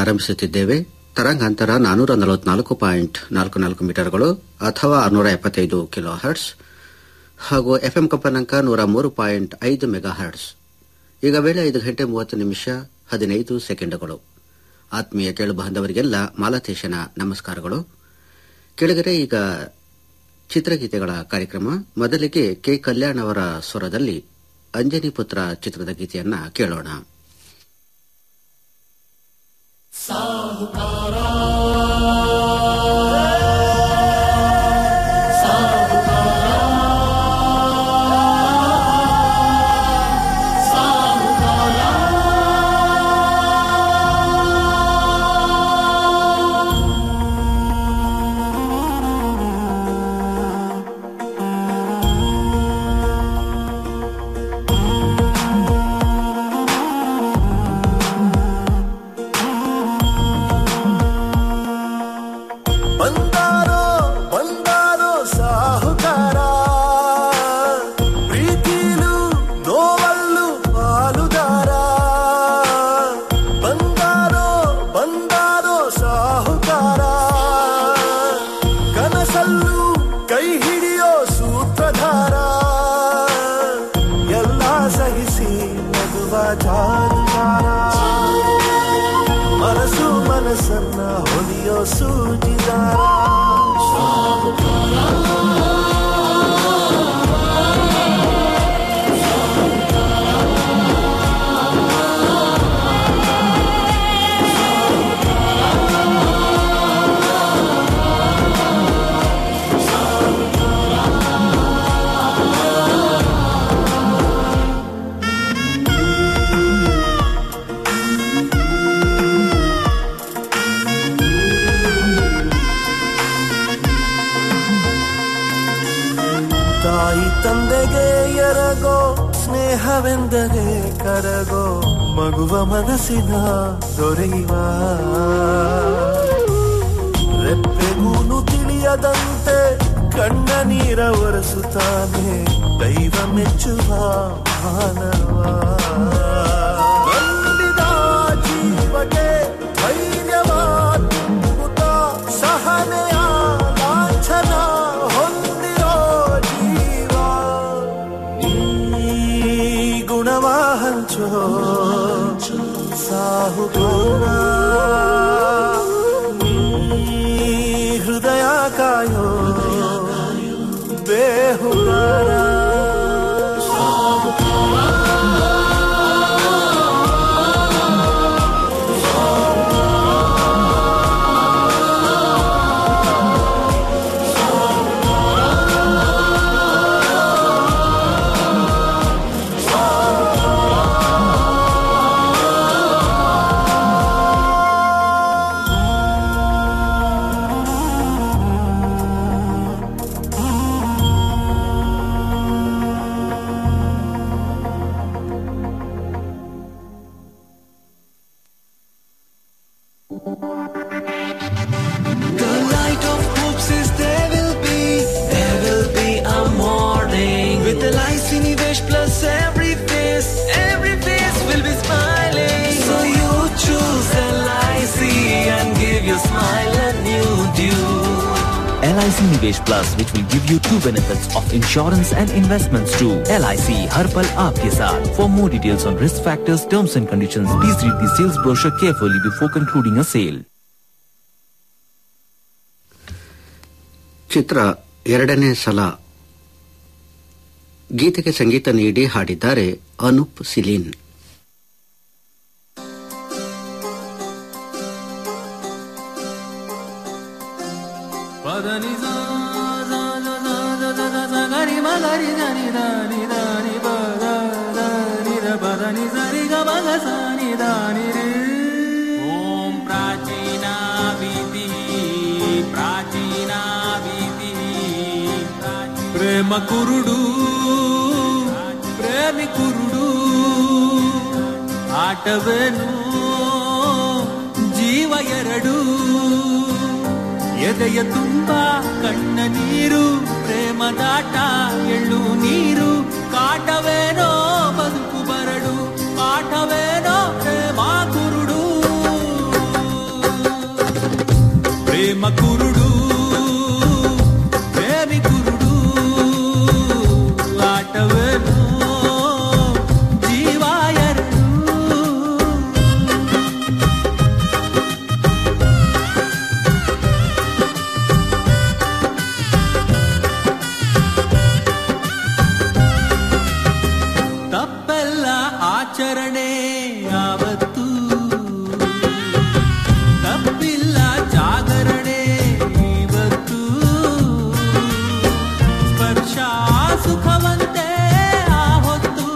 ಆರಂಭಿಸುತ್ತಿದ್ದೇವೆ ತರಂಗಾಂತರ ನಾನೂರ ನಲವತ್ನಾಲ್ಕು ಪಾಯಿಂಟ್ ನಾಲ್ಕು ನಾಲ್ಕು ಮೀಟರ್ಗಳು ಅಥವಾ ಆರುನೂರ ಎಪ್ಪತ್ತೈದು ಕಿಲೋ ಹರ್ಟ್ಸ್ ಹಾಗೂ ಎಫ್ಎಂ ಕಂಪನಾಂಕ ನೂರ ಮೂರು ಪಾಯಿಂಟ್ ಐದು ಮೆಗಾ ಹರ್ಟ್ಸ್ ಈಗ ವೇಳೆ ಐದು ಗಂಟೆ ಮೂವತ್ತು ನಿಮಿಷ ಹದಿನೈದು ಸೆಕೆಂಡುಗಳು ಆತ್ಮೀಯ ಕೇಳು ಬಾಂಧವರಿಗೆಲ್ಲ ಮಾಲತೇಶನ ನಮಸ್ಕಾರಗಳು ಕೆಳಗರೆ ಈಗ ಚಿತ್ರಗೀತೆಗಳ ಕಾರ್ಯಕ್ರಮ ಮೊದಲಿಗೆ ಕೆ ಕಲ್ಯಾಣ್ ಅವರ ಸ್ವರದಲ್ಲಿ ಅಂಜನಿ ಪುತ್ರ ಚಿತ್ರದ ಗೀತೆಯನ್ನ ಕೇಳೋಣ ಬಂದಾರೋ ಬಂದಾರೋ ಸಾಹುಕಾರ ಪ್ರೀತಿಲು ನೋವಲ್ಲು ಪಾಲುದಾರ ಬಂದಾರೋ ಬಂದಾರೋ ಸಾಹುಕಾರ ಕನಸಲ್ಲು ಕೈ ಹಿಡಿಯೋ ಸೂತ್ರಧಾರ ಎಲ್ಲ ಸಹಿಸಿ ನಗುವ ಜಾರುಗಾರ ಮನಸ್ಸು ಮನಸ್ಸನ್ನ ಹೊಲಿಯೋ ಸೂಜಿದಾರ ತಾಯಿ ತಂದೆಗೆ ಎರಗೋ ಸ್ನೇಹವೆಂದರೆ ಕರಗೋ ಮಗುವ ಮನಸ್ಸಿನ ದೊರೆಯುವ ರೆಪ್ಪೆಗೂನು ತಿಳಿಯದಂತೆ ಕಣ್ಣ ನೀರ ಒರೆಸುತ್ತಾನೆ ದೈವ ಮೆಚ್ಚುವ ಮಾನವ ನಂಬಿದ ಜೀವಕ್ಕೆ ಧೈರ್ಯವ ತುಂಬುತ್ತ ಸಹನೆಯ ಲಾಂಛನ ಹೊಂದಿರೋ ಜೀವ ಈ ಗುಣವ ಹಂಚೋ ಸಾಹುಕಾರ ಈ ಹೃದಯ ಕಾಯೋ ಬೇಹುಗಾರ The light of hope says there will be, there will be a morning. With the lights in Nivesh plus every face, every face will be smiling. So you choose LIC and give your smile a new due. LIC Nivesh Plus, which will give you two benefits of insurance and investments too. LIC हर पल आपके साथ. For more details on risk factors, terms and conditions, please read the sales brochure carefully before concluding a sale. ಚಿತ್ರ ಎರಡನೇ ಸಲ ಗೀತೆಗೆ ಸಂಗೀತ ನೀಡಿ ಹಾಡಿದ್ದಾರೆ ಅನೂಪ್ ಸಿಲೀನ್ ಓಂ ಪ್ರಾಚೀನಾ ವಿಧಿ ಪ್ರಾಚೀನಾ ವಿಧಿ ಪ್ರೇಮ ಕುರುಡು ಪ್ರೇಮಿ ಕುರುಡು ಆಟವೇನು ಜೀವ ಎರಡು ಎದೆಯ ತುಂಬ ಕಣ್ಣ ನೀರು ಪ್ರೇಮದಾಟ ಎಳ್ಳು ನೀರು ಕಾಟವೇನೋ ಬದುಕು ಬರಡು ಪಾಠವೇನೋ ಪ್ರೇಮ ಕುರುಡು ಪ್ರೇಮ ಕುರುಡು ಪ್ರೇಮಿ ಕುರುಡು ಆಟವೇನೋ ಜೀವ ಎರಡು ತಪ್ಪೆಲ್ಲ ಆಚರಣೆ ಯಾವತ್ತು ತಪ್ಪಿಲ್ಲ ಜಾಗರಣೆ ಇವತ್ತು ಸ್ಪರ್ಶ ಸುಖವಂತೆ ಆ ಹೊತ್ತು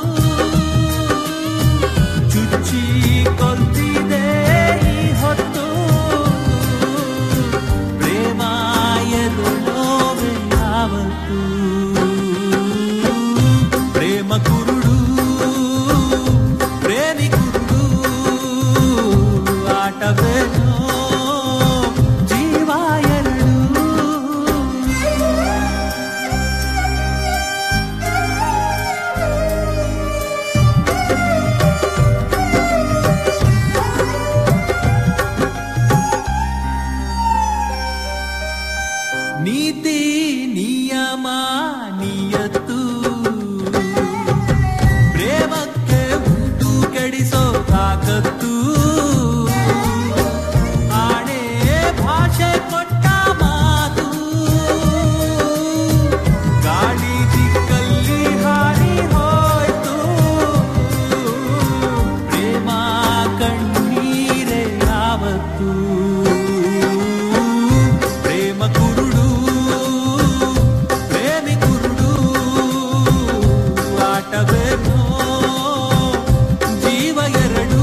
ಚುಚ್ಚಿ ಕೊಲ್ತಿದೆ ಈ ಹೊತ್ತು ಪ್ರೇಮ ಎದುರೋವೆ ಯಾವತ್ತು ಪ್ರೇಮ ಕುರುಡು ಪ್ರೇಮಿ ಕುರುಡು ಆಟವೇನೋ ಜೀವ ಎರಡು ನೀತಿ ನಿಯಮ ನಿಯತ್ತು ಪ್ರೇಮಕ್ಕೆ ಉಂಟು ಕೆಡಿಸೋ ತಾಕತ್ತು ಆಣೆ ಭಾಷೆ ಕೊಟ್ಟ ಮಾತು ಗಾಳಿ ದಿಕ್ಕಲ್ಲಿ ಹಾರಿ ಹೋಯ್ತು ಪ್ರೇಮ ಕಣ್ಣೀರೇ ಯಾವತ್ತು ಪ್ರೇಮ ಕುರುಡು ಪ್ರೇಮಿ ಕುರುಡು ಆಟವೇನೋ ಜೀವ ಎರಡು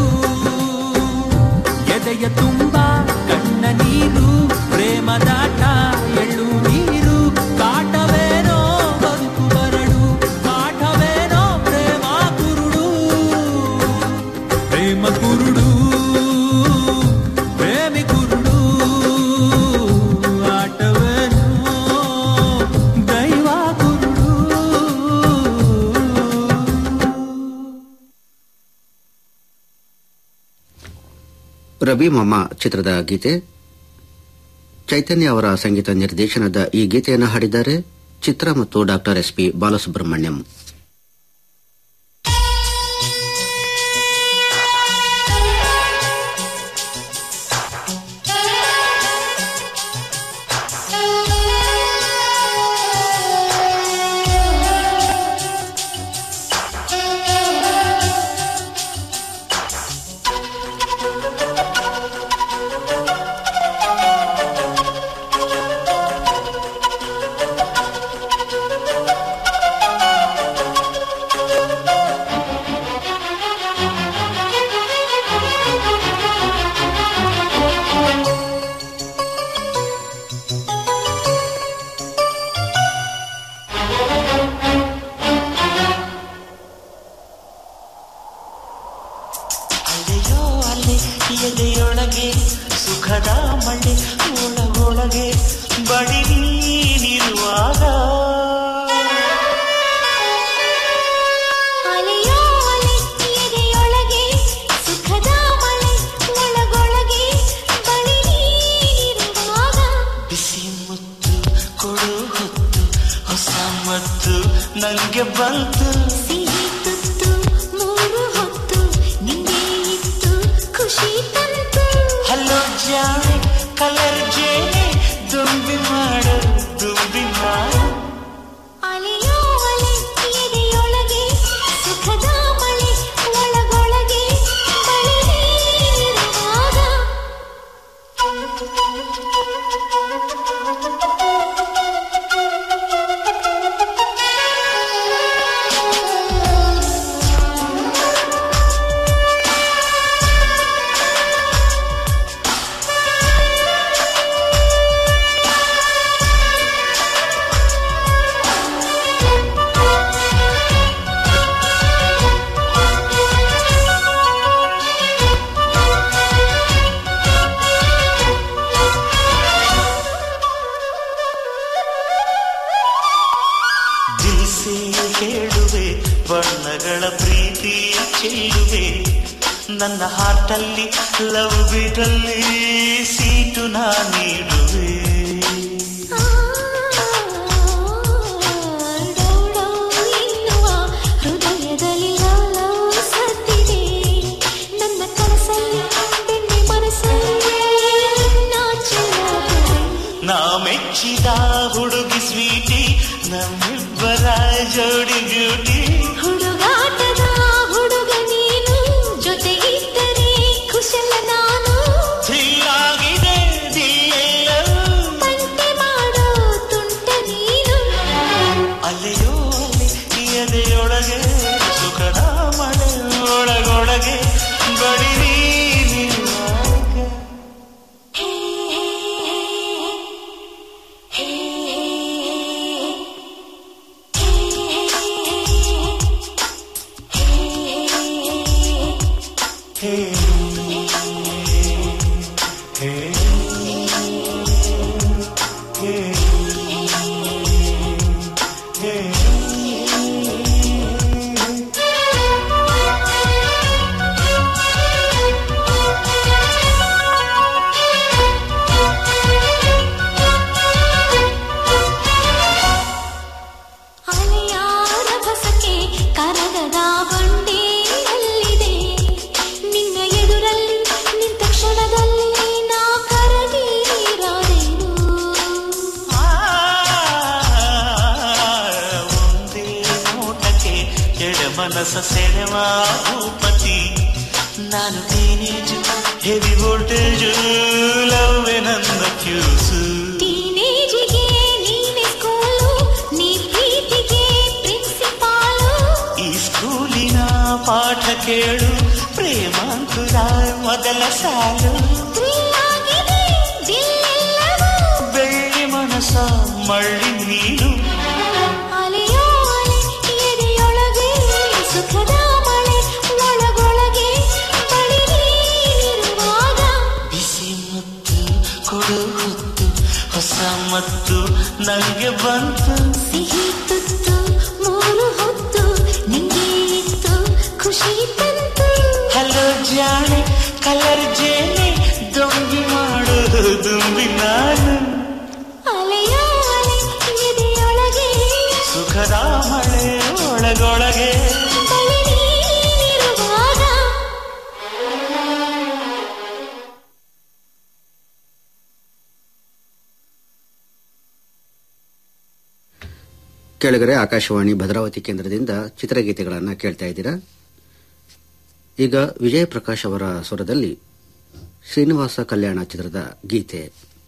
ಎದೆಯ ತುಂಬ ಕಣ್ಣ ನೀರು ಪ್ರೇಮದಾಟ ಎಳ್ಳು ನೀರು ಕಾಟವೇನೋ ಬದುಕು ಬರಡು ಪಾಠವೇನೋ ಪ್ರೇಮ ಕುರುಡು ಪ್ರೇಮ ಕುರುಡು ಪ್ರೇಮಿ ಕುರುಡು ಆಟವೇನೋ ದೈವ ಕುರುಡು ರವಿ ಮಮ್ಮ ಚಿತ್ರದ ಗೀತೆ ಚೈತನ್ಯ ಅವರ ಸಂಗೀತ ನಿರ್ದೇಶನದ ಈ ಗೀತೆಯನ್ನು ಹಾಡಿದ್ದಾರೆ ಚಿತ್ರ ಮತ್ತು ಡಾಕ್ಟರ್ ಎಸ್ ಪಿ ಬಾಲಸುಬ್ರಹ್ಮಣ್ಯಂ ಅಲೆಯೋ ಅಲೆ ಎದೆಯೊಳಗೆ ಸುಖದ ಮಳೆ ಒಳಗೊಳಗೆ ಬಡಿ ನೀನಿರುವಾಗ ಅಲೆಯೋ ಅಲೆ ಎದೆಯೊಳಗೆ ಸುಖದ ಮಳೆ ಒಳಗೊಳಗೆ ಬಳಿ ನೀನಿರುವಾಗ ಬಿಸಿ ಮುತ್ತು ಕೊಡು ಹೊತ್ತು ಹೊಸ ಮತ್ತು ನಂಗೆ ಬಂತು ಸಿಹಿ ತುತ್ತು ಮೂರು ಹೊತ್ತು ನಿಂಗೆ ಇತ್ತು ಖುಷಿ ತಂತು ಹಲೋ ಜಾಣೆ ಕಲರ್ ಜೇನೆ ದುಂಬಿ ಮಾಡು ದುಂಬಿ ಮಾಡು ಅಲೆಯೋ ಅಲೆ ಎದೆಯೊಳಗೆ ಸುಖದ ಮಳೆ ಒಳಗೊಳಗೆ ಬಳಿ ನೀನಿರುವಾಗ ದಿಲ್ಸೆ ಹೇಳುವೆ ಬಣ್ಣಗಳ ಪ್ರೀತಿಯ ಚೆಲ್ಲುವೆ ನನ್ನ ಹಾರ್ಟಲ್ಲಿ ಲವ್ ಬೀಟಲ್ಲಿ ಸೀಟು ನಾ ನೀಡುವೆ ಮೆಚ್ಚಿದ ಹುಡುಗಿ ಸ್ವೀಟಿ ನಮ್ಮಿಬ್ಬರ ಜೋಡಿ ಬ್ಯೂಟಿ ಹುಡುಗಾಟದ ಹುಡುಗ ನೀನು ಜೊತೆಗಿದ್ದರೆ ಕುಶಲ ನಾನು ಥ್ರಿಲ್ಲಾಗಿದೆ ದಿಲ್ಲೆಲ್ಲವೂ ತಂಟೆ ಮಾಡೋ ತುಂಟ ನೀನು ಅಲೆಯೋ ಅಲೆ ಎದೆಯೊಳಗೆ ಸುಖದ ಮಳೆ ಒಳಗೊಳಗೆ ಬಡಿ ನೀನಿರುವಾಗ ಹೇ ಹೇ ಹೇ ಹೇ ಹೇ ಹೇ ಅಲೆಯಾರ ಹೊಸಕೆ ಕರಗದ ಬಂಡೆಯಲ್ಲಿದೆ ನಿನ್ನ ಎದುರಲ್ಲಿ ನಿಂತ ಕ್ಷಣದಲ್ಲಿ ನಾ ಕರಗೀರಾದೆನು ಒಂದೇ ನೋಟಕ್ಕೆ ಎಡ ಮನಸ ಸೆಳೆವ ಭೂಪತಿ ನಾನು ಟೀನೇಜ್ ಹೆವಿ ವೋಲ್ಟೇಜ್ ಲವ್ ನನ್ನ ಫ್ಯೂಸು ಟೀನೇಜಿಗೆ ನೀನೆ ಸ್ಕೂಲು ನೀ ಪ್ರೀತಿಗೆ ಪ್ರಿನ್ಸಿಪಾಲು ಈ ಸ್ಕೂಲಿನ ಪಾಠ ಕೇಳು ಪ್ರೇಮಾಂಕುರ ಮೊದಲ ಸಾಲು ಥ್ರಿಲ್ಲಾಗಿದೆ ದಿಲ್ಲೆಲ್ಲವೂ ಬೆಳ್ಳಿ ಮನಸ ಮಳ್ಳಿ ನೀನು ಅಲೆಯೋ ಅಲೆ ಎದೆಯೊಳಗೆ ಸುಖದ ಮಳೆ ಒಳಗೊಳಗೆ ಬಳಿ ನೀನಿರುವಾಗ ಬಿಸಿ ಮುತ್ತು ಕೊಡು ಹೊತ್ತು ಹೊಸ ಮತ್ತು ನಂಗೆ ಬಂತು ಸಿಹಿ ತುತ್ತು ಮೂರು ಹೊತ್ತು ನಿಂಗೆ ಇತ್ತು ಖುಷಿ ತಂತು ಹಲೋ ಜಾಣೆ ಕಲರ್ ಜೇನೆ ದೊಂಬಿ ಮಾಡೋದು ದುಂಬಿ ನಾನು ಅಲೆಯೋ ಅಲೆ ಎದೆಯೊಳಗೆ ಸುಖದ ಮಳೆ ಒಳಗೊಳಗೆ ಬಳಿ ನೀನಿರುವಾಗ ಕೆಳಗರೆ ಆಕಾಶವಾಣಿ ಭದ್ರಾವತಿ ಕೇಂದ್ರದಿಂದ ಚಿತ್ರಗೀತೆಗಳನ್ನು ಕೇಳ್ತಾ ಇದ್ದೀರಾ ಈಗ ವಿಜಯ ಪ್ರಕಾಶ್ ಅವರ ಸ್ವರದಲ್ಲಿ ಶ್ರೀನಿವಾಸ ಕಲ್ಯಾಣ ಚಿತ್ರದ ಗೀತೆ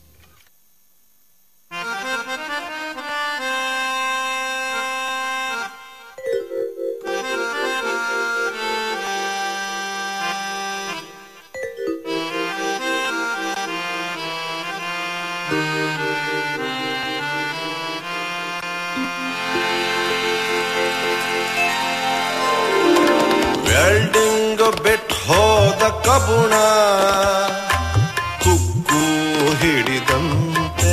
ವೆಲ್ಡಿಂಗ್ ಬೆಟ್ ಹೋದ ಕಬುಣ ಕುಕ್ಕು ಹಿಡಿದಂತೆ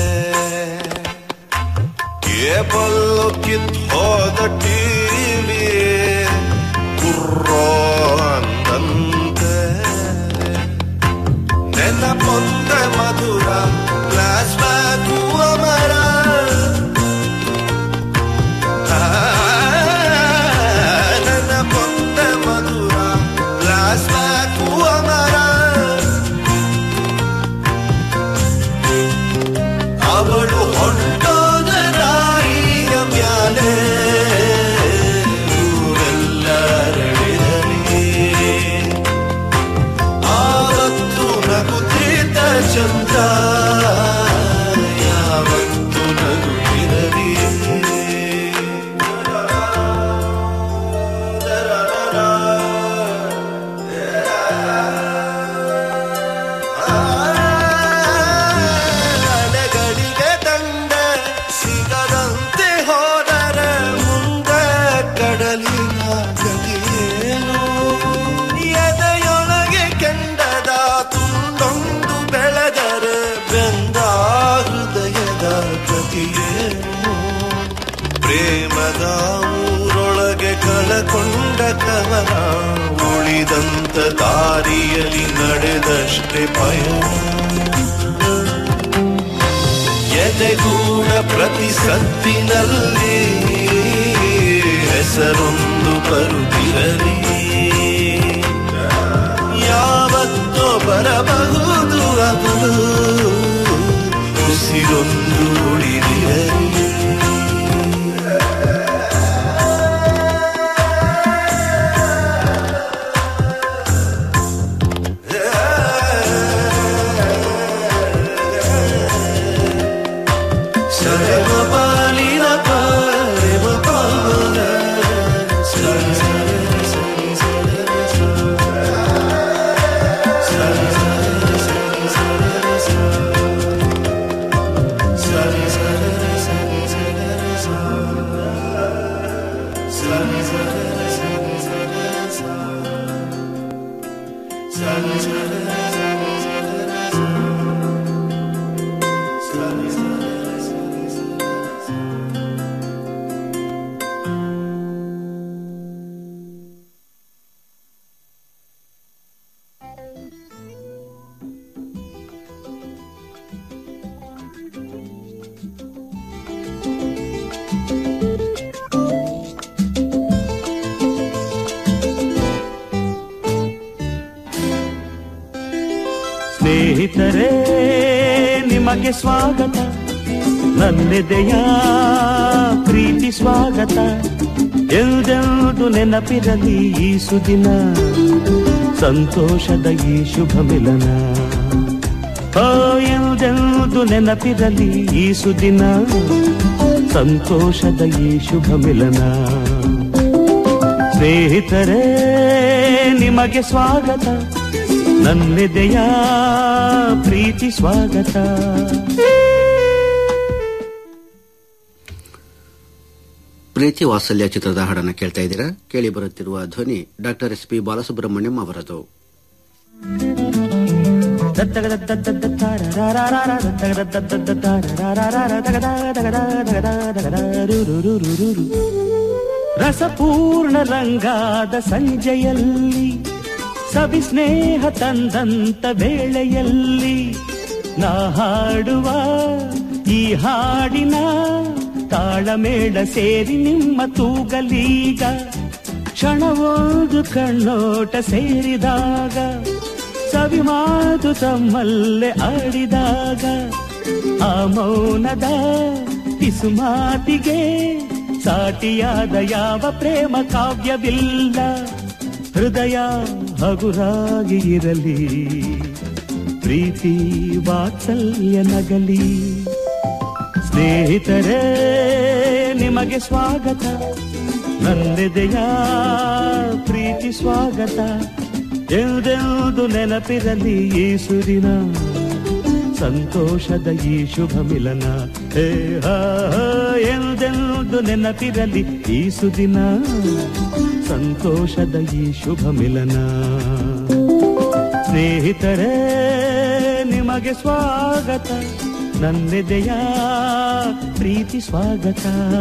ಕೇಬಲ್ ಕಿತ್ ಹೋದ ಟಿವಿ ಕುರ್ರೋ ಅಂದಂತೆ ನೆನಪೊಂದೆ ಮಧುರ ಗ್ಲಾಸ್ ಬ್ಯಾಗು ಅಮರ ನನ್ನ ಪೊಂದ ಮಧುರ ಗ್ಲಾಸ್ ಬ್ಯಾಗು ಅಮರ ಅವಳು ಹೊಂಟೋದ ರಾಯಿಯ ಮ್ಯಾಲೆ ಊರೆಲ್ಲರಳಿರಲಿ ಆವತ್ತು ನಗುತ್ತಿದ್ದ ಚಂದ ಯಾವತ್ತು ನಗುತ್ತಿರಲಿ ಅಲೆಗಳಿಗೆ ದಂಡ ಸಿಗದಂತೆ ಹೋದರೆ ಮುಂದೆ ಕಡಲಿನ ಗತಿಯೇನು ಎದೆಯೊಳಗೆ ಕೆಂಡದ ತುಂಡೊಂದು ಬೆಳೆದರೆ ಬೆಂದ ಹೃದಯದ ಗತಿಯೇನು ಪ್ರೇಮದ ಊರೊಳಗೆ ಕಳಕೊಂಡ ಕವನ ಉಳಿದಂತ ದಾರಿಯಲ್ಲಿ ನಡೆದಷ್ಟೇ ಪಯಣ ಎದೆಗೂಡ ಪ್ರತಿ ಸತ್ತಿನಲ್ಲಿ ಹೆಸರೊಂದು ಬರುತ್ತಿರಲಿ ಯಾವತ್ತೋ ಬರಬಹುದು ಅವಳು ಉಸಿರೊಂದು ಸ್ನೇಹಿತರೇ ನಿಮಗೆ ಸ್ವಾಗತ ನನ್ನೆದೆಯ ಪ್ರೀತಿ ಸ್ವಾಗತ ಎಲ್ದೆಲ್ದು ನೆನಪಿರಲಿ ಈ ಸುದಿನ ಸಂತೋಷದ ಈ ಶುಭ ಮಿಲನ ಓ ಎಲ್ದೆಲ್ದು ನೆನಪಿರಲಿ ಈ ಸುದಿನ ಸಂತೋಷದ ಈ ಶುಭ ಮಿಲನ ಸ್ನೇಹಿತರೇ ನಿಮಗೆ ಸ್ವಾಗತ ನನ್ನೆದೆಯ ಪ್ರೀತಿ ಸ್ವಾಗತ ಪ್ರೀತಿ ವಾತ್ಸಲ್ಯ ಚಿತ್ರದ ಹಾಡನ್ನು ಕೇಳ್ತಾ ಇದ್ದೀರಾ ಕೇಳಿ ಬರುತ್ತಿರುವ ಧ್ವನಿ ಡಾಕ್ಟರ್ ಎಸ್ ಪಿ ಬಾಲಸುಬ್ರಹ್ಮಣ್ಯಂ ಅವರದು ರಸಪೂರ್ಣ ರಂಗಾದ ಸಂಜೆಯಲ್ಲಿ ಸವಿ ಸ್ನೇಹ ತಂದಂತ ವೇಳೆಯಲ್ಲಿ ನಾ ಹಾಡುವ ಈ ಹಾಡಿನ ತಾಳಮೇಳ ಸೇರಿ ನಿಮ್ಮ ತೂಗಲೀಗ ಕ್ಷಣವೊಂದು ಕಣ್ಣೋಟ ಸೇರಿದಾಗ ಸವಿ ಮಾತು ತಮ್ಮಲ್ಲೇ ಆಡಿದಾಗ ಆ ಮೌನದ ಪಿಸು ಮಾತಿಗೆ ಸಾಟಿಯಾದ ಯಾವ ಪ್ರೇಮ ಕಾವ್ಯವಿಲ್ಲ ಹೃದಯ ಹಗುರಾಗಿ ಇರಲಿ ಪ್ರೀತಿ ವಾತ್ಸಲ್ಯ ನಗಲಿ ಸ್ನೇಹಿತರೇ ನಿಮಗೆ ಸ್ವಾಗತ ನನ್ನೆದೆಯ ಪ್ರೀತಿ ಸ್ವಾಗತ ಎಲ್ದೆಲ್ದು ನೆನಪಿರಲಿ ಈ ಸುದಿನ ಸಂತೋಷದ ಈ ಶುಭ ಮಿಲನ ಹೇ ಹಾ ಹಾ, ಎಲ್ದೆಲ್ದು ನೆನಪಿರಲಿ ಈ ಸುದಿನ ಸಂತೋಷದ ಈ ಶುಭ ಮಿಲನ ಸ್ನೇಹಿತರೇ ನಿಮಗೆ ಸ್ವಾಗತ ನನ್ನೆದೆಯ ಪ್ರೀತಿ ಸ್ವಾಗತ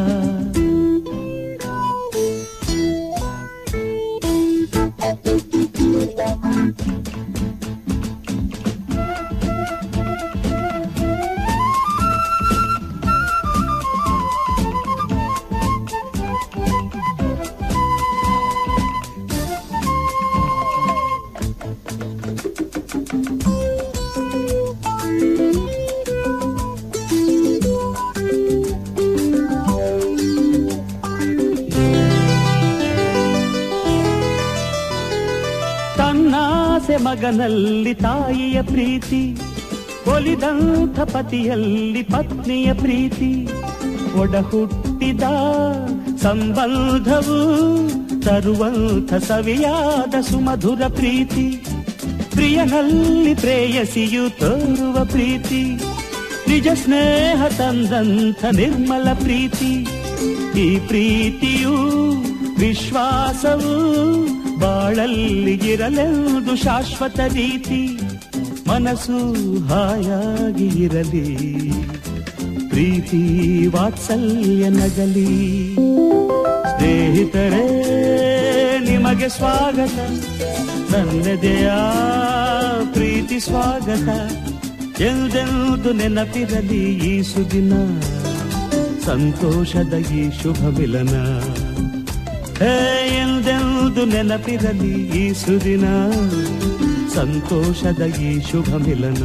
ತನ್ನಾಸೆ ಮಗನಲ್ಲಿ ತಾಯಿಯ ಪ್ರೀತಿ ಒಲಿದಂಥ ಪತಿಯಲ್ಲಿ ಪತ್ನಿಯ ಪ್ರೀತಿ ಒಡ ಹುಟ್ಟಿದ ಸಂಬಂಧವು ತರುವಂಥ ಸವಿಯಾದ ಸುಮಧುರ ಪ್ರೀತಿ ಪ್ರಿಯನಲ್ಲಿ ಪ್ರೇಯಸಿಯು ತೋರುವ ಪ್ರೀತಿ ನಿಜ ಸ್ನೇಹ ತಂದಂಥ ನಿರ್ಮಲ ಪ್ರೀತಿ ಈ ಪ್ರೀತಿಯು ವಿಶ್ವಾಸವು ಬಾಳಲ್ಲಿ ಇರಲೆಂದು ಶಾಶ್ವತ ರೀತಿ ಮನಸ್ಸು ಹಾಯಾಗಿ ಇರಲಿ ಪ್ರೀತಿ ವಾತ್ಸಲ್ಯ ನಗಲಿ ಸ್ನೇಹಿತರೇ ನಿಮಗೆ ಸ್ವಾಗತ ನನ್ನದೆಯ ಪ್ರೀತಿ ಸ್ವಾಗತ ಎಂದೆಂದು ನೆನಪಿರಲಿ ಈ ಸುದಿನ ಸಂತೋಷದ ಈ ಶುಭ ಮಿಲನ ಹೇ ಎಂದೆಂದು ನೆನಪಿರಲಿ ಈ ಸುದಿನ ಸಂತೋಷದ ಈ ಶುಭ ಮಿಲನ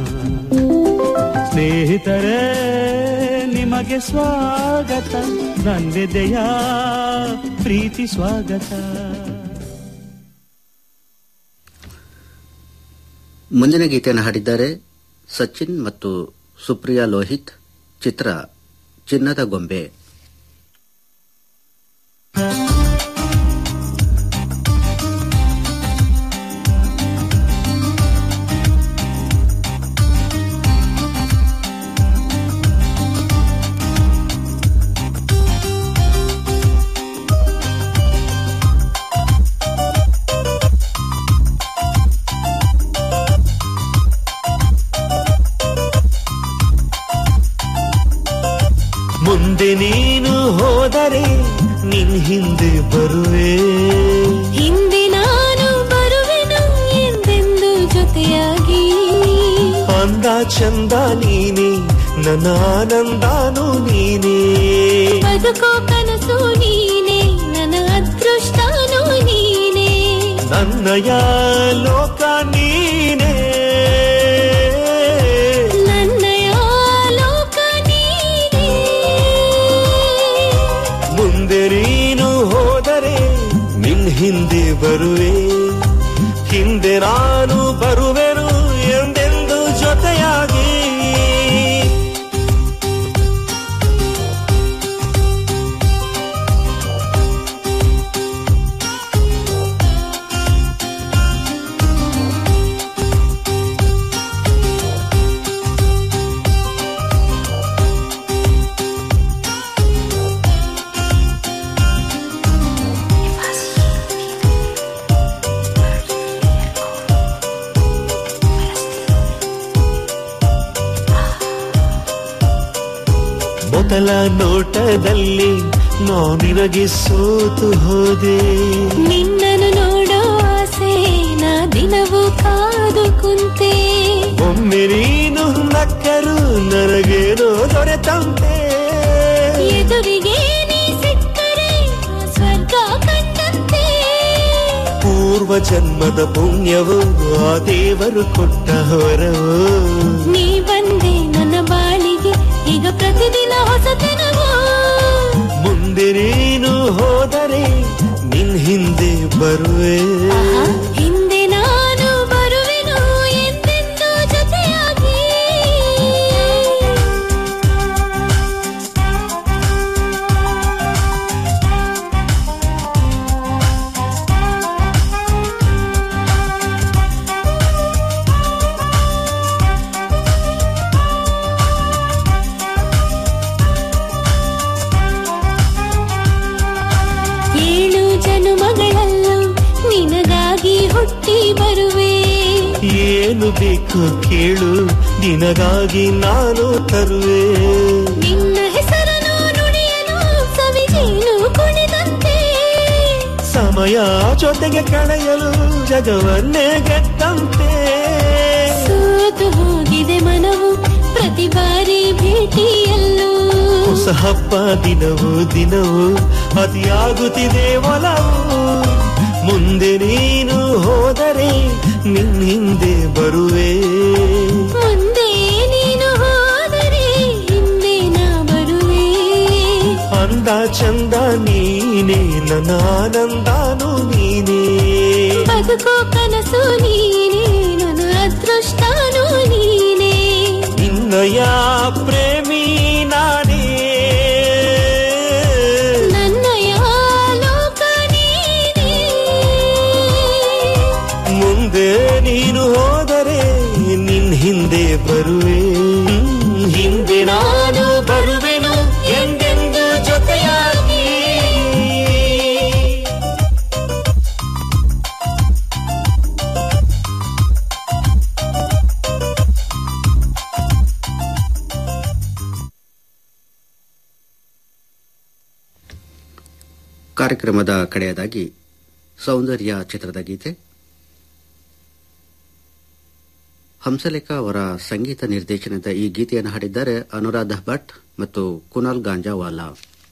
ಸ್ನೇಹಿತರೇ ನಿಮಗೆ ಸ್ವಾಗತ ನನ್ನೆದೆಯ ಪ್ರೀತಿ ಸ್ವಾಗತ ಮುಂದಿನ ಗೀತೆಯನ್ನು ಹಾಡಿದ್ದಾರೆ ಸಚಿನ್ ಮತ್ತು ಸುಪ್ರಿಯಾ ಲೋಹಿತ್ ಚಿತ್ರ ಚಿನ್ನದ ಗೊಂಬೆ ಮುಂದೆ ನೀನು ಹೋದರೆ ನಿನ್ ಹಿಂದೆ ಬರುವೆ ಹಿಂದೆ ನಾನು ಬರುವೆನು ಎಂದೆಂದು ಜೊತೆಯಾಗಿ ಅಂದ ಚಂದ ನೀನೆ ನನ್ನ ಆನಂದಾನು ನೀನೇ ಬದುಕೋ ಕನಸು ನೀನೆ ನನ್ನ ಅದೃಷ್ಟನೂ ನೀನೆ ನನ್ನಯ ಲೋಕ ನೀನೇ ಮೊದಲ ನೋಟದಲ್ಲಿ ನಾ ನಿನಗೆ ಸೋತು ಹೋದೆ ನಿನ್ನನ್ನು ನೋಡೋ ಆಸೆ ನಾ ದಿನವೂ ಕಾದು ಕುಂತೆ ಒಮ್ಮೆ ನೀನು ನಕ್ಕರು ನನಗೇನೋ ದೊರೆತಂತೆ ಎದುರಿಗೆ ನೀ ಸಿಕ್ಕರೆ ಸ್ವರ್ಗ ಕಂಡಂತೆ ಪೂರ್ವ ಜನ್ಮದ ಪುಣ್ಯವು ಆ ದೇವರು ಕೊಟ್ಟ ಹೊರವು ನೀ ಬಂದೆ ನನ್ನ ಬಾಳಿಗೆ ಈಗ ಪ್ರತಿದಿನ ಹೊಸತನವೋ ಮುಂದೆ ನೀನು ಹೋದರೆ ನಿನ್ ಹಿಂದೆ ಬರುವೆ ಆಹಾ, ಹಿಂದೆ ನಾನು ಬರುವೆನು ಎಂದೆಂದು ಜೊತೆಯಾಗಿ ಏಳು ಜನುಮಗಳಲ್ಲೂ ನಿನಗಾಗಿ ಹುಟ್ಟಿ ಬರುವೆ ಏನು ಬೇಕು ಕೇಳು ನಿನಗಾಗಿ ನಾನು ತರುವೆ ನಿನ್ನ ಹೆಸರನ್ನು ನುಡಿಯಲು ಸವಿಜೇನು ಕುಣಿದಂತೆ ಸಮಯ ಜೊತೆಗೆ ಕಳೆಯಲು ಜಗವನ್ನೇ ಗೆದ್ದಂತೆ ಸೋತು ಹೋಗಿದೆ ಮನವು ಪ್ರತಿ ಬಾರಿ ಭೇಟಿಯಲ್ಲೂ ಹೊಸ ಹಬ್ಬ ದಿನವೂ ದಿನವೂ ಅತಿಯಾಗುತ್ತಿದೆ ಒಲವು ಮುಂದೆ ನೀನು ಹೋದರೆ ನಿನ್ ಹಿಂದೆ ಬರುವೆ ಮುಂದೆ ನೀನು ಹೋದರೆ ಹಿಂದೆ ನಾ ಬರುವೆ ಅಂದ ಚಂದ ನೀನೇ ನನ್ನ ಆನಂದಾನು ನೀನೇ ಬದುಕೋ ಕನಸು ನೀನೇ ನನ್ನ ಅದೃಷ್ಟನೂ ನೀನೇ ನಿನ್ನಯ ಪ್ರೇಮಿ ನಾನೇ ನನ್ನಯ ಲೋಕ ನೀನೇ ಮುಂದೆ ನೀನು ಹೋದರೆ ನಿನ್ ಹಿಂದೆ ಬರುವೆ ಹಿಂದೆ ನಾನು ಬರುವೆನು ಎಂದೆಂದು ಜೊತೆಯಾಗಿ ಕಾರ್ಯಕ್ರಮದ ಕಡೆಯದಾಗಿ ಸೌಂದರ್ಯ ಚಿತ್ರದ ಗೀತೆ ಹಂಸಲೇಖ ಅವರ ಸಂಗೀತ ನಿರ್ದೇಶನದ ಈ ಗೀತೆಯನ್ನು ಹಾಡಿದ್ದಾರೆ ಅನುರಾಧ ಭಟ್ ಮತ್ತು ಕುನಾಲ್ ಗಾಂಜಾವಾಲಾ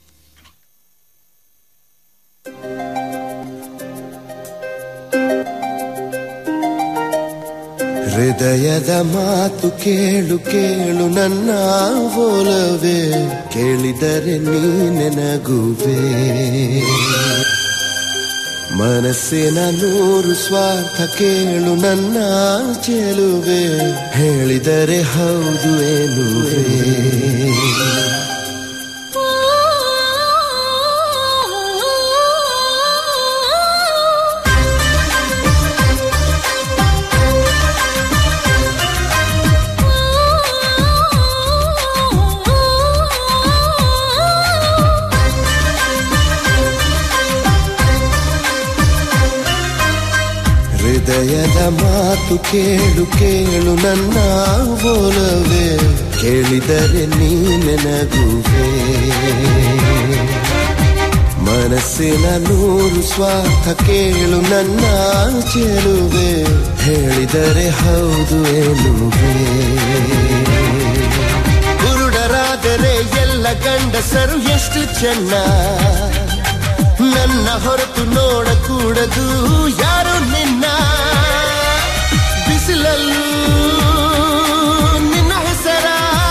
ಹೃದಯದ ಮಾತು ಕೇಳು ಕೇಳು ನನ್ನ ಓಲವೇ ಕೇಳಿದರೆ ನೀನೆ ನಗುವೆ ಮನಸ್ಸಿನ ನೂರು ಸ್ವಾರ್ಥ ಕೇಳು ನನ್ನ ಚೆಲುವೆ ಹೇಳಿದರೆ ಹೌದು ಎನ್ನುವೆ ಹೃದಯದ ಮಾತು ಕೇಳು ಕೇಳು ನನ್ನ ಓಲವೇ ಕೇಳಿದರೆ ನೀನೆ ನಗುವೆ ಮನಸ್ಸಿನ ನೂರು ಸ್ವಾರ್ಥ ಕೇಳು ನನ್ನ ಚೆಲುವೆ ಹೇಳಿದರೆ ಹೌದು ಎನ್ನುವೆ ಕುರುಡರಾದರೆ ಎಲ್ಲ ಗಂಡಸರು ಎಷ್ಟು ಚೆನ್ನ ನನ್ನ ಹೊರತು ನೋಡಕೂಡದು ಯಾರು ನಿನ್ನ ಬಿಸಿಲಲ್ಲೂ ನಿನ್ನ ಹೆಸರ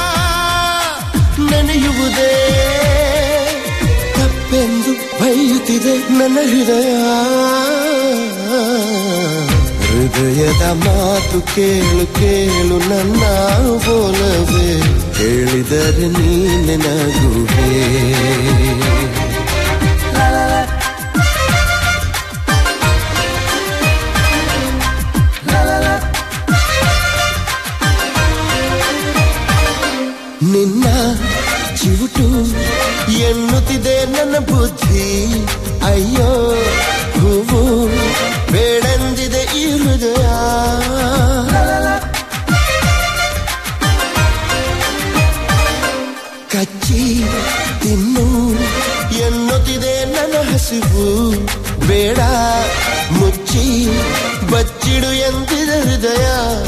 ನೆನೆಯುವುದೇ ತಪ್ಪೆಂದು ಬೈಯುತ್ತಿದೆ ನನ್ನ ಹೃದಯ ಹೃದಯದ ಮಾತು ಕೇಳು ಕೇಳು ನನ್ನ ಬೋಲವೇ ಕೇಳಿದರೆ ನೀನೆ ನಗುವೆ ನಿನ್ನ ಚಿವುಟು ಎನ್ನುತ್ತಿದೆ ನನ್ನ ಬುದ್ಧಿ ಅಯ್ಯೋ ಹೂವು ಬೇಡಂದಿದೆ ಈ ಹೃದಯ ಕಚ್ಚಿ ಹಸಿವು ಬೇಡ ಮುಚ್ಚಿ ಬಚ್ಚಿಡು ಎಂದಿದ ಹೃದಯ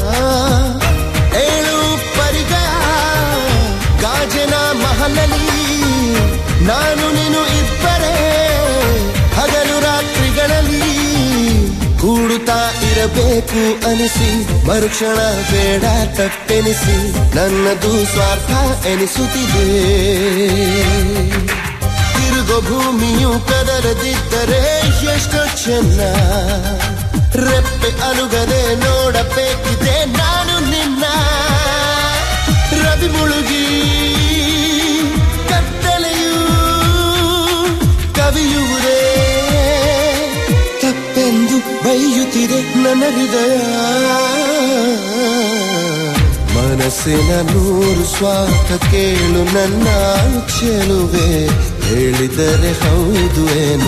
ಏಳು ಪರಿಗಯ ಗಾಜನ ಮಹಲಲ್ಲಿ ನಾನು ನೀನು ಇಬ್ಬರೇ ಹಗಲು ರಾತ್ರಿಗಳಲ್ಲಿ ಕೂಡುತ್ತಾ ಇರಬೇಕು ಅನಿಸಿ ಮರುಕ್ಷಣ ಬೇಡ ತಟ್ಟೆನಿಸಿ ನನ್ನದು ಸ್ವಾರ್ಥ ಎನಿಸುತ್ತಿದೆ ತಿರುಗೋ ಭೂಮಿಯು ಕದರದಿದ್ದರೆ ಎಷ್ಟು ಚೆನ್ನ ರೆಪ್ಪೆ ಅನುಗದೆ ನೋಡಬೇಕಿದೆ ನಾನು ನಿನ್ನ ರವಿ ಮುಳುಗಿ ಕತ್ತಲೆಯು ಕವಿಯುವುದೇ ತಪ್ಪೆಂದು ಬೈಯುತ್ತಿದೆ ನನ್ನ ಹೃದಯ ಮನಸ್ಸಿನ ನೂರು ಸ್ವಾರ್ಥ ಕೇಳು ನನ್ನ ಚೆಲುವೆ ಹೇಳಿದರೆ ಹೌದು ಏನು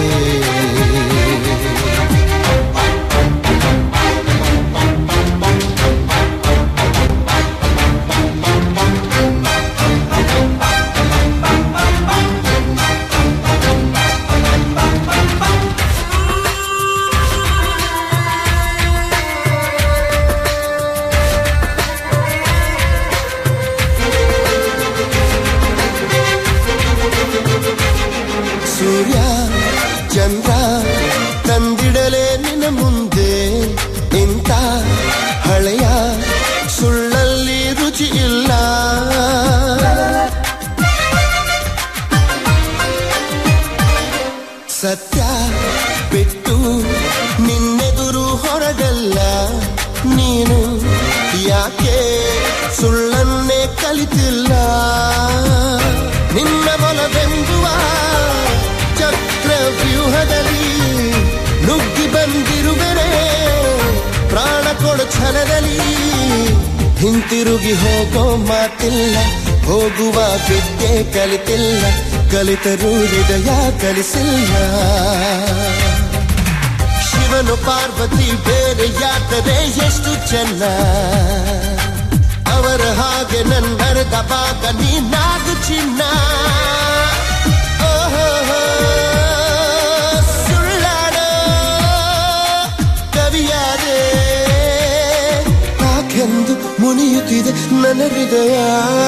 ಸೂರ್ಯ ಚಂದ್ರ ತಂದಿಡಲೇ ನಿನ್ನ ಮುಂದೆ ಇಂಥ ಹಳೆಯ ಸುಳ್ಳಲ್ಲಿ ರುಚಿ ಇಲ್ಲ ಸತ್ಯ ಬಿಟ್ಟು ನಿನ್ನೆದುರು ಹೊರಗಲ್ಲ ನೀನು ಯಾಕೆ ಸುಳ್ಳನ್ನೇ ಕಲಿತಿಲ್ಲ ನಿನ್ನ ಬಲವೆಂಬುವ ಚಕ್ರ ವ್ಯೂಹದಲ್ಲಿ ನುಗ್ಗಿ ಬಂದಿರುವೆನೆ ಪ್ರಾಣ ಕೊಡು ಛಲದಲ್ಲಿ ಹಿಂತಿರುಗಿ ಹೋಗೋ ಮಾತಿಲ್ಲ ಹೋಗುವ ವಿದ್ಯೆ ಕಲಿತಿಲ್ಲ ಕಲಿತರು ಹೃದಯ ಕಲಿಸಿಲ್ಲ ಶಿವನು ಪಾರ್ವತಿ ಬೇರೆಯಾದರೆ ಎಷ್ಟು ಚೆನ್ನ ಅವರ ಹಾಗೆ ನನ್ನರದ ಭಾಗ ನೀನಾಗು ಚಿನ್ನ ಓಹೋ ಸುಳ್ಳಾಡೋ ಕವಿಯಾದೆ ಯಾಕೆಂದು ಮುನಿಯುತ್ತಿದೆ ನನ್ನ ಹೃದಯ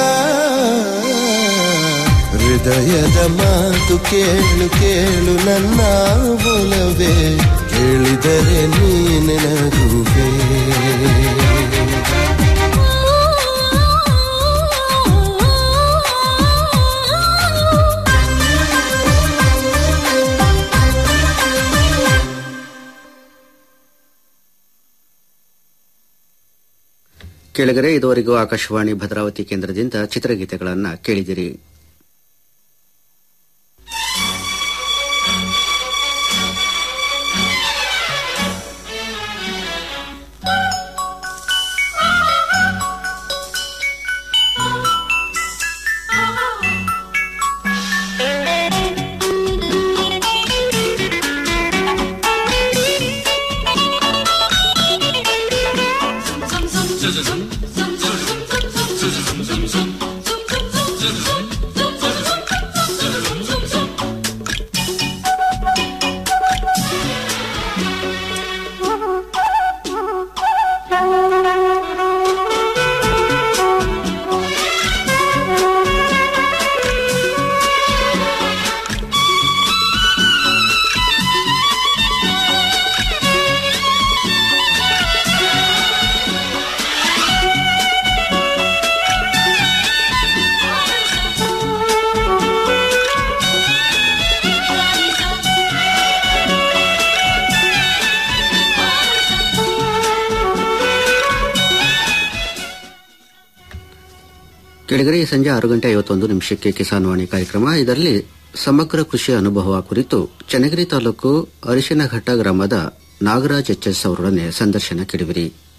ಹೃದಯದ ಮಾತು ಕೇಳು ಕೇಳು ನನ್ನ ಒಲವೇ ಕೇಳಿದರೆ ನೀನು ನಗುವೆ ಕೆಳಗರೆ ಇದುವರೆಗೂ ಆಕಾಶವಾಣಿ ಭದ್ರಾವತಿ ಕೇಂದ್ರದಿಂದ ಚಿತ್ರಗೀತೆಗಳನ್ನು ಕೇಳಿದಿರಿ ಕೆಳಗರೆ ಈ ಸಂಜೆ ಆರು ಗಂಟೆ ಐವತ್ತೊಂದು ನಿಮಿಷಕ್ಕೆ ಕಿಸಾನ್ ವಾಣಿ ಕಾರ್ಯಕ್ರಮ ಇದರಲ್ಲಿ ಸಮಗ್ರ ಕೃಷಿ ಅನುಭವ ಕುರಿತು ಚನ್ನಗಿರಿ ತಾಲೂಕು ಅರಿಶಿನಘಟ್ಟ ಗ್ರಾಮದ ನಾಗರಾಜ್ ಎಚ್ಎಸ್ ಅವರೊಡನೆ ಸಂದರ್ಶನ ಕೇಳಿವಿರಿ